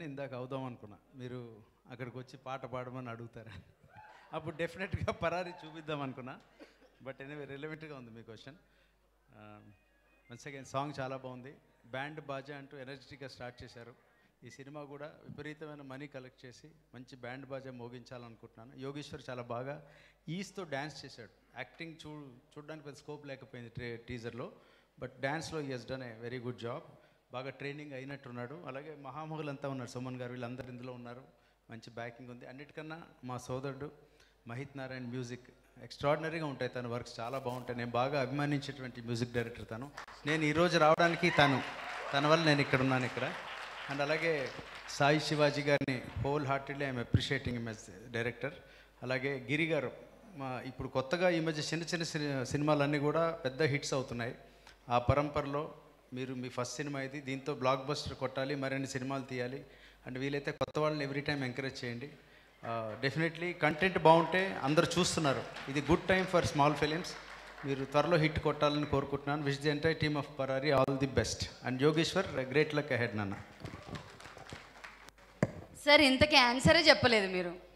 అని ఇందాక అవుదాం అనుకున్నా మీరు అక్కడికి వచ్చి పాట పాడమని అడుగుతారా అప్పుడు డెఫినెట్గా పరారి చూపిద్దాం అనుకున్నా బట్ ఎనీవే రిలవెంట్గా ఉంది మీ క్వశ్చన్ వన్స్ అగైన్ సాంగ్ చాలా బాగుంది బ్యాండ్ బాజా అంటూ ఎనర్జెటిక్గా స్టార్ట్ చేశారు ఈ సినిమా కూడా విపరీతమైన మనీ కలెక్ట్ చేసి మంచి బ్యాండ్ బాజా మోగించాలనుకుంటున్నాను యోగేశ్వర్ చాలా బాగా ఈస్తో డ్యాన్స్ చేశాడు యాక్టింగ్ చూ చూడడానికి పెద్ద స్కోప్ లేకపోయింది ట్రే టీజర్లో బట్ డ్యాన్స్లో ఈ he's done a very good job బాగా ట్రైనింగ్ అయినట్టున్నాడు అలాగే మహామహులంతా ఉన్నారు సుమన్ గారు వీళ్ళందరూ ఇందులో ఉన్నారు మంచి బ్యాకింగ్ ఉంది అన్నిటికన్నా మా సోదరుడు మహిత్ నారాయణ్ మ్యూజిక్ ఎక్స్ట్రాడినరీగా ఉంటాయి తన వర్క్స్ చాలా బాగుంటాయి నేను బాగా అభిమానించేటువంటి మ్యూజిక్ డైరెక్టర్ తను నేను ఈరోజు రావడానికి తను తన వల్ల నేను ఇక్కడ ఉన్నాను ఇక్కడ అండ్ అలాగే సాయి శివాజీ గారిని wholeheartedly I'm appreciating M S director అలాగే గిరి గారు మా ఇప్పుడు కొత్తగా ఈ మధ్య చిన్న చిన్న సిని- సినిమాలన్నీ కూడా పెద్ద హిట్స్ అవుతున్నాయి ఆ పరంపరలో మీరు మీ ఫస్ట్ సినిమా ఇది దీంతో బ్లాక్ బస్టర్ కొట్టాలి మరిన్ని సినిమాలు తీయాలి అండ్ వీలైతే కొత్త వాళ్ళని ఎవ్రీ టైం ఎంకరేజ్ చేయండి డెఫినెట్లీ కంటెంట్ బాగుంటే అందరు చూస్తున్నారు ఇది good time for small films మీరు త్వరలో హిట్ కొట్టాలని కోరుకుంటున్నాను wish the entire team of Parari all the best and Yogeshwar great luck ahead నాన్న సార్ ఇంతకీ ఆన్సరే చెప్పలేదు మీరు